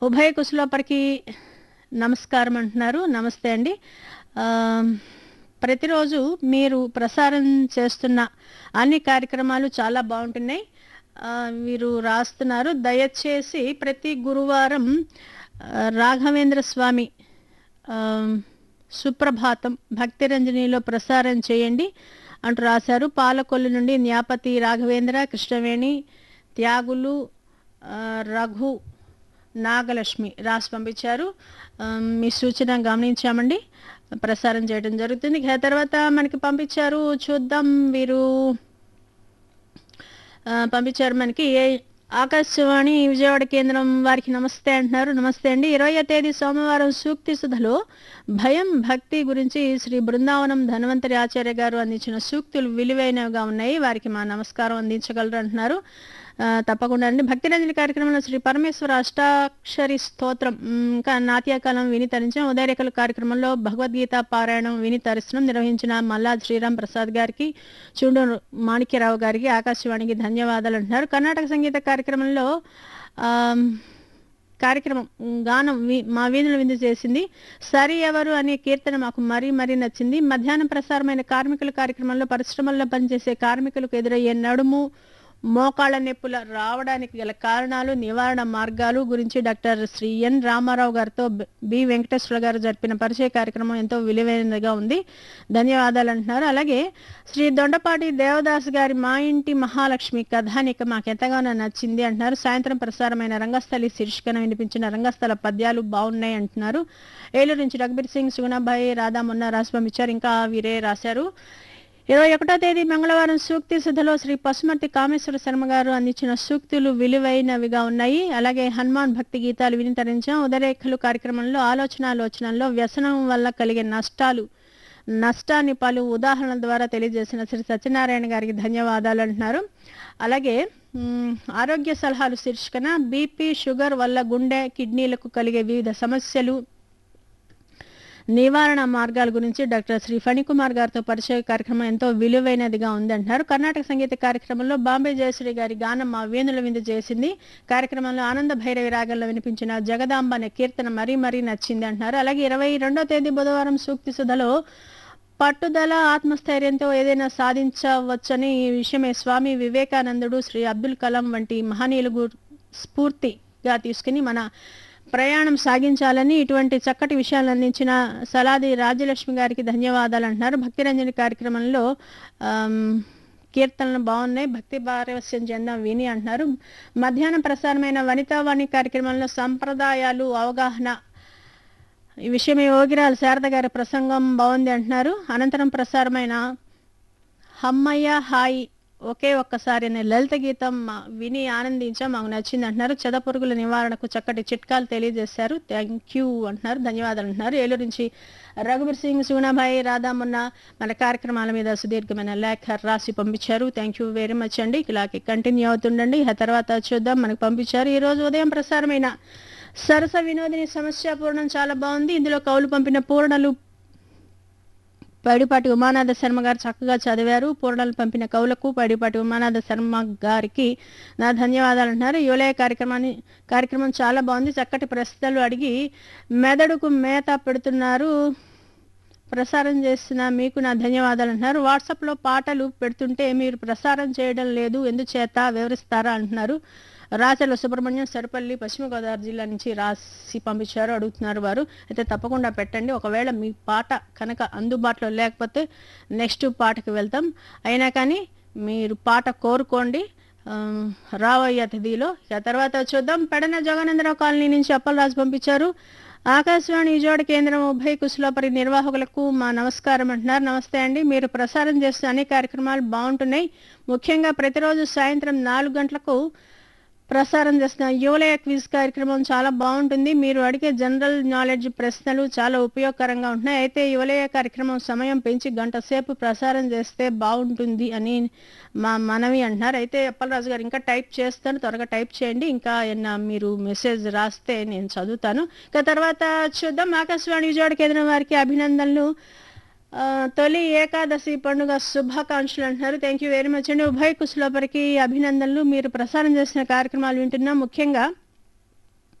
ఉభయ కుశలోపరికి నమస్కారం అంటున్నారు నమస్తే అండి ఆ, ప్రతిరోజు మీరు ప్రసారం చేస్తున్న అన్ని కార్యక్రమాలు చాలా బాగుంటున్నాయి ఆ, మీరు రాస్తున్నారు దయచేసి ప్రతి గురువారం ఆ, రాఘవేంద్ర స్వామి ఆ, సుప్రభాతం భక్తిరంజనిలో ప్రసారం చేయండి అంటూ రాశారు పాలకొల్లు నుండి న్యాపతి రాఘవేంద్ర కృష్ణవేణి త్యాగులు ఆ, రఘు నాగలక్ష్మి రాసి పంపించారు ఆ, మీ సూచన గమనించామండి ప్రసారం చేయడం జరుగుతుంది ఇక తర్వాత మనకి పంపించారు చూద్దాం వీరు ఆ, పంపించారు మనకి ఏ ఆకాశవాణి విజయవాడ కేంద్రం వారికి నమస్తే అంటున్నారు నమస్తే అండి ఇరవయో తేదీ సోమవారం సూక్తి సుధలో భయం భక్తి గురించి శ్రీ బృందావనం ధన్వంతరి ఆచార్య గారు అందించిన సూక్తులు విలువైనవిగా ఉన్నాయి వారికి మా నమస్కారం అందించగలరు అంటున్నారు ఆ, తప్పకుండా అండి భక్తి రంజని కార్యక్రమంలో శ్రీ పరమేశ్వర అష్టాక్షరి స్తోత్రం ఉమ్, ఇంకా నాట్యకాలం విని తరించాం ఉదయరేఖల కార్యక్రమంలో భగవద్గీత పారాయణం విని తరిస్తున్నాం నిర్వహించిన మల్లాద్ శ్రీరామ్ ప్రసాద్ గారికి చూడూరు మాణిక్యరావు గారికి ఆకాశవాణికి ధన్యవాదాలు అంటున్నారు కర్ణాటక సంగీత కార్యక్రమంలో ఆమ్, కార్యక్రమం ఉమ్, గానం వి- మా వీధులు విందు చేసింది సరి ఎవరు అనే కీర్తన మాకు మరీ మరీ నచ్చింది మధ్యాహ్నం ప్రసారమైన కార్మికుల కార్యక్రమంలో పరిశ్రమల్లో పనిచేసే కార్మికులకు ఎదురయ్యే నడుము మోకాళ్ళ నొప్పుల రావడానికి గల కారణాలు నివారణ మార్గాలు గురించి డాక్టర్ శ్రీ ఎన్ రామారావు గారితో బి- బి వెంకటేశ్వర గారు జరిపిన పరిచయ కార్యక్రమం ఎంతో విలువైనదిగా ఉంది ధన్యవాదాలు అంటున్నారు అలాగే శ్రీ దొండపాటి దేవదాస్ గారి మా ఇంటి మహాలక్ష్మి కథానిక మాకు ఎంతగానో నచ్చింది అంటున్నారు సాయంత్రం ప్రసారమైన రంగస్థలి శీర్షికన వినిపించిన రంగస్థల పద్యాలు బాగున్నాయి అంటున్నారు ఏలూరు నుంచి రఘుబీర్ సింగ్ సుగుణాబాయి రాధా మొన్న రాసి పంపించారు ఇంకా వీరే రాశారు ఇరవై ఒకటో తేదీ మంగళవారం సూక్తి సుధలో శ్రీ పశుమర్తి కామేశ్వర శర్మ గారు అందించిన సూక్తులు విలువైనవిగా ఉన్నాయి అలాగే హనుమాన్ భక్తి గీతాలు విని తరించాం ఉదరేఖలు కార్యక్రమంలో ఆలోచనాలోచనల్లో వ్యసనం వల్ల కలిగే నష్టాలు నష్టాన్ని పలు ఉదాహరణల ద్వారా తెలియజేసిన శ్రీ సత్యనారాయణ గారికి ధన్యవాదాలు అంటున్నారు అలాగే మ్, ఆరోగ్య సలహాలు శీర్షికన బీపీ షుగర్ వల్ల గుండె కిడ్నీలకు కలిగే వివిధ సమస్యలు నివారణ మార్గాల గురించి డాక్టర్ శ్రీ ఫణికుమార్ గారితో పరిచయ కార్యక్రమం ఎంతో విలువైనదిగా ఉందంటున్నారు కర్ణాటక సంగీత కార్యక్రమంలో బాంబే జయశ్రీ గారి గానం మా వేణుల విందు చేసింది కార్యక్రమంలో ఆనంద భైరవి రాగంలో వినిపించిన జగదాంబ అనే కీర్తన మరీ మరీ నచ్చింది అంటున్నారు అలాగే ఇరవై రెండో తేదీ బుధవారం సూక్తి సుధలో పట్టుదల ఆత్మస్థైర్యంతో ఏదైనా సాధించవచ్చని ఈ విషయమే స్వామి వివేకానందుడు శ్రీ అబ్దుల్ కలాం వంటి మహనీయులు గు- స్ఫూర్తిగా తీసుకుని మన ప్రయాణం సాగించాలని ఇటువంటి చక్కటి విషయాలు అందించిన సలాది రాజ్యలక్ష్మి గారికి ధన్యవాదాలు అంటున్నారు భక్తిరంజని కార్యక్రమంలో ఆమ్, కీర్తనలు బాగున్నాయి భక్తి పారవస్యం చెందాం విని అంటున్నారు మధ్యాహ్నం ప్రసారమైన వనితావాణి కార్యక్రమంలో సంప్రదాయాలు అవగాహన ఈ విషయమే యోగిరాల శారద గారి ప్రసంగం బాగుంది అంటున్నారు అనంతరం ప్రసారమైన హమ్మయ్య హాయి ఒకే ఒక్కసారి అనే లలిత గీతం మా- విని ఆనందించాం మాకు నచ్చింది అంటున్నారు చెద పురుగుల నివారణకు చక్కటి చిట్కాలు తెలియజేశారు థ్యాంక్ యూ అంటున్నారు ధన్యవాదాలు అంటున్నారు ఏలూరు నుంచి రఘుబీర్ సింగ్ సూనాభాయ్ రాధా మొన్న మన కార్యక్రమాల మీద సుదీర్ఘమైన లేఖ రాసి పంపించారు థ్యాంక్ యూ వెరీ మచ్ అండి ఇలాగే కంటిన్యూ అవుతుండండి ఆ తర్వాత చూద్దాం మనకు పంపించారు ఈ రోజు ఉదయం ప్రసారమైన సరస వినోదిని సమస్య పూర్ణం చాలా బాగుంది ఇందులో కౌలు పంపిన పూర్ణలు పైడిపాటి ఉమానాథ శర్మ గారు చక్కగా చదివారు పూర్ణలు పంపిన కవులకు పైడిపాటి ఉమానాథ శర్మ గారికి నా ధన్యవాదాలు అంటున్నారు యువలయ కార్యక్రమాన్ని కార్యక్రమం చాలా బాగుంది చక్కటి ప్రశ్నలు అడిగి మెదడుకు మేత పెడుతున్నారు ప్రసారం చేసిన మీకు నా ధన్యవాదాలు అంటున్నారు వాట్సాప్లో పాటలు పెడుతుంటే మీరు ప్రసారం చేయడం లేదు ఎందుచేత వివరిస్తారా అంటున్నారు రాచల సుబ్రహ్మణ్యం సరిపల్లి పశ్చిమ గోదావరి జిల్లా నుంచి రాసి పంపించారు అడుగుతున్నారు వారు అయితే తప్పకుండా పెట్టండి ఒకవేళ మీ పాట కనుక అందుబాటులో లేకపోతే నెక్స్ట్ పాటకి వెళ్తాం అయినా కానీ మీరు పాట కోరుకోండి ఆ, రాబోయే అతిథిలో ఇక తర్వాత చూద్దాం పెడన జగనేంద్రరావు కాలనీ నుంచి అప్పలరాజు పంపించారు ఆకాశవాణి విజయవాడ కేంద్రం ఉభయ కుశలపరి నిర్వాహకులకు మా నమస్కారం అంటున్నారు నమస్తే అండి మీరు ప్రసారం చేస్తున్న అన్ని కార్యక్రమాలు బాగుంటున్నాయి ముఖ్యంగా ప్రతిరోజు సాయంత్రం నాలుగు గంటలకు ప్రసారం చేస్తున్న యువలయ క్విజ్ కార్యక్రమం చాలా బాగుంటుంది మీరు అడిగే జనరల్ నాలెడ్జ్ ప్రశ్నలు చాలా ఉపయోగకరంగా ఉంటున్నాయి అయితే యువలయ కార్యక్రమం సమయం పెంచి గంట సేపు ప్రసారం చేస్తే బాగుంటుంది అని మా మనవి అంటున్నారు అయితే అప్పలరాజు గారు ఇంకా టైప్ చేస్తాను త్వరగా టైప్ చేయండి ఇంకా ఏమన్నా మీరు మెసేజ్ రాస్తే నేను చదువుతాను ఇక తర్వాత చూద్దాం ఆకాశవాణి విజయవాడ కేంద్రం వారికి అభినందనలు ఆ, తొలి ఏకాదశి పండుగ శుభాకాంక్షలు అంటున్నారు థ్యాంక్ యూ వెరీ మచ్ అండి ఉభయ కుశలపరికి అభినందనలు మీరు ప్రసారం చేసిన కార్యక్రమాలు వింటున్నాం ముఖ్యంగా